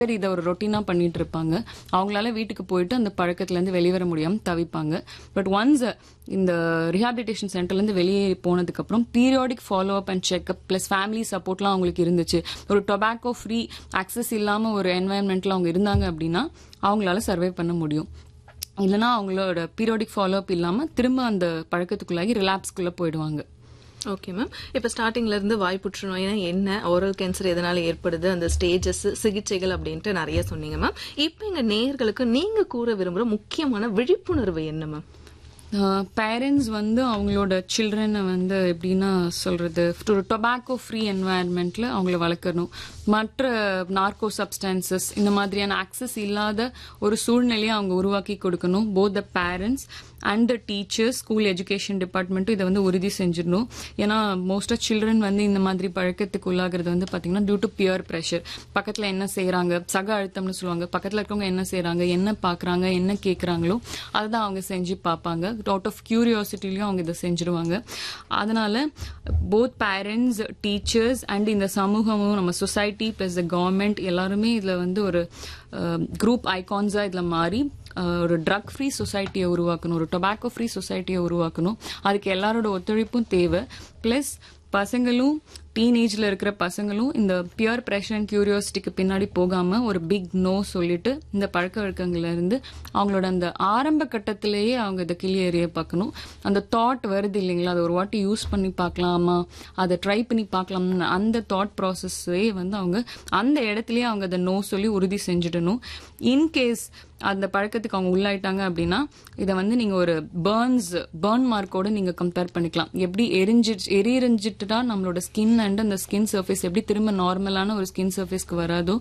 பேர் இதை ஒரு ரொட்டீனா பண்ணிட்டு இருப்பாங்க அவங்களால வீட்டுக்கு போயிட்டு அந்த பழக்கத்துல இருந்து வெளிவர முடியாம தவிப்பாங்க பட் ஒன்ஸ் இந்த ரிஹாபிலிட்டேஷன் சென்டர்ல இருந்து வெளியே போனதுக்கு அப்புறம் periodic follow up and checkup plus family சப்போர்ட்லாம் அவங்களுக்கு இருந்துச்சு ஒரு டொபாக்கோ ஃப்ரீ அக்சஸ் இல்லாம ஒரு என்வாயன்மெண்ட்ல அவங்க இருந்தாங்க அப்படின்னா அவங்களால சர்வை பண்ண முடியும் இல்லைன்னா அவங்களோட பீரியாடிக் ஃபாலோ அப் இல்லாம திரும்ப அந்த பழக்கத்துக்குள்ளாகி ரிலாப்ஸ்குள்ள போயிடுவாங்க ஓகே மேம் இப்ப ஸ்டார்டிங்ல இருந்து வாய் புற்றுநோய்னா என்ன ஓரல் கேன்சர் எதனால ஏற்படுது அந்த ஸ்டேஜஸ் சிகிச்சைகள் அப்படின்ட்டு நிறைய சொன்னீங்க மேம் இப்ப எங்க நேயர்களுக்கு நீங்க கூற விரும்புற முக்கியமான விழிப்புணர்வு என்ன மேம் பேரண்ட்ஸ் வந்து அவங்களோட சில்ட்ரனை வந்து எப்படின்னா சொல்றது ஒரு டொபாக்கோ ஃப்ரீ என்வாயன்மெண்ட்ல அவங்கள வளர்க்கணும் மற்ற நார்கோ சப்ஸ்டான்சஸ் இந்த மாதிரியான ஆக்சஸ் இல்லாத ஒரு சூழ்நிலையை அவங்க உருவாக்கி கொடுக்கணும் both the parents and the teachers school education டிபார்ட்மெண்ட்டும் இதை வந்து உறுதி செஞ்சிடணும் ஏன்னா மோஸ்ட் ஆஃப் சில்ட்ரன் வந்து இந்த மாதிரி பழக்கத்துக்கு உள்ளாகிறது வந்து பாத்தீங்கன்னா டியூ டு பியர் ப்ரெஷர் பக்கத்துல என்ன செய்யறாங்க சக அழுத்தம்னு சொல்லுவாங்க பக்கத்துல இருக்கவங்க என்ன செய்யறாங்க என்ன பாக்குறாங்க என்ன கேக்குறாங்களோ அதுதான் அவங்க செஞ்சு பார்ப்பாங்க அவுட் ஆஃப் கியூரியாசிட்டிலையும் அவங்க இதை செஞ்சிருவாங்க அதனால போத் பேரண்ட்ஸ் டீச்சர்ஸ் அண்ட் இந்த சமூகமும் நம்ம சொசைட்டி பிளஸ் த கவர்மெண்ட் எல்லாருமே இதுல வந்து ஒரு குரூப் ஐகான்ஸா இதுல மாறி அஹ், ஒரு ட்ரக் ஃப்ரீ சொசைட்டியை உருவாக்கணும் ஒரு டொபாக்கோ ஃப்ரீ சொசைட்டியை உருவாக்கணும் அதுக்கு எல்லாரோட ஒத்துழைப்பும் தேவை பிளஸ் பசங்களும் டீனேஜ்ல இருக்கிற பசங்களும் இந்த பியர் ப்ரெஷர் அண்ட் கியூரியாசிட்டிக்கு பின்னாடி போகாம ஒரு பிக் நோ சொல்லிட்டு இந்த பழக்க வழக்கங்கள்ல இருந்து அவங்களோட அந்த ஆரம்ப கட்டத்திலேயே அவங்க இதை கிளிய எறிய பார்க்கணும் அந்த தாட் வருது இல்லைங்களா அதை ஒரு வாட்டி யூஸ் பண்ணி பார்க்கலாமா அதை ட்ரை பண்ணி பார்க்கலாம்னு அந்த தாட் ப்ராசஸ்ஸே வந்து அவங்க அந்த இடத்துலயே அவங்க அதை நோ சொல்லி உறுதி செஞ்சிடணும் இன்கேஸ் அந்த பழக்கத்துக்கு அவங்க உள்ளாயிட்டாங்க அப்படின்னா இதை வந்து நீங்க ஒரு பேர்ன்ஸ் பேர்ன் மார்க்கோட நீங்க கம்பேர் பண்ணிக்கலாம் எப்படி எரிஞ்சு எரியறிஞ்சிட்டுட்டா நம்மளோட ஸ்கின் அண்ட் அந்த ஸ்கின் சர்ஃபேஸ் எப்படி திரும்ப நார்மலான ஒரு ஸ்கின் சர்ஃபேஸ்க்கு வராதோ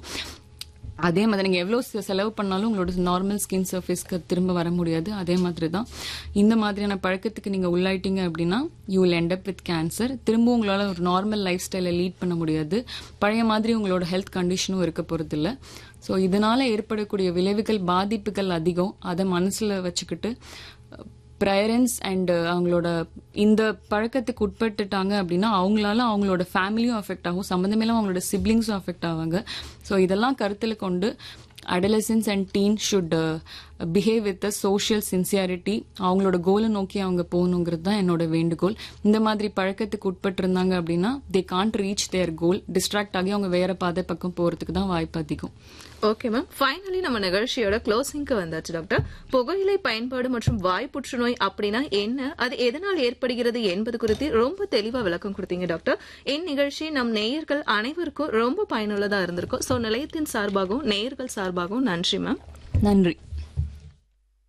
அதே மாதிரி நீங்க எவ்வளவு செ- செலவு பண்ணாலும் உங்களோட நார்மல் ஸ்கின் சர்ஃபேஸ்க்கு திரும்ப வர முடியாது அதே மாதிரி தான் இந்த மாதிரியான பழக்கத்துக்கு நீங்க உள்ளாயிட்டீங்க அப்படின்னா you will end up with cancer திரும்ப உங்களால ஒரு நார்மல் லைஃப் ஸ்டைலை லீட் பண்ண முடியாது பழைய மாதிரி உங்களோட ஹெல்த் கண்டிஷனும் இருக்க போறது இல்ல ஸோ இதனால ஏற்படக்கூடிய விளைவுகள் பாதிப்புகள் அதிகம் அதை மனசுல வச்சுக்கிட்டு பேரண்ட்ஸ் அண்ட் அவங்களோட இந்த பழக்கத்துக்கு உட்பட்டுட்டாங்க அப்படின்னா அவங்களால அவங்களோட ஃபேமிலியும் அஃபெக்ட் ஆகும் சம்மந்தமில்லாம அவங்களோட சிப்ளிங்ஸும் அஃபெக்ட் ஆவாங்க ஸோ இதெல்லாம் கருத்தில் கொண்டு adolescents and teen should behave with social sincerity அவங்களோட கோலை நோக்கி அவங்க போகணுங்கிறது தான் என்னோட வேண்டுகோள் இந்த மாதிரி பழக்கத்துக்கு உட்பட்டு இருந்தாங்க அப்படின்னா they can't reach their goal distract ஆகி அவங்க வேற பாதை பக்கம் போறதுக்கு தான் வாய்ப்பு அதிகம் ஓகே மேம் ஃபைனலி நம்ம நிகழ்ச்சியோட க்ளோசிங்க்கு வந்தாச்சு டாக்டர் புகையிலை பயன்பாடு மற்றும் வாய் புற்றுநோய் அப்படின்னா என்ன அது எதனால் ஏற்படுகிறது என்பது குறித்து ரொம்ப தெளிவா விளக்கம் கொடுத்தீங்க டாக்டர் இந்நிகழ்ச்சி நம் நேயர்கள் அனைவருக்கும் ரொம்ப பயனுள்ளதா இருந்திருக்கும் சோ நிலையத்தின் சார்பாகவும் நேயர்கள் சார்பாகவும் நன்றி மேம் நன்றி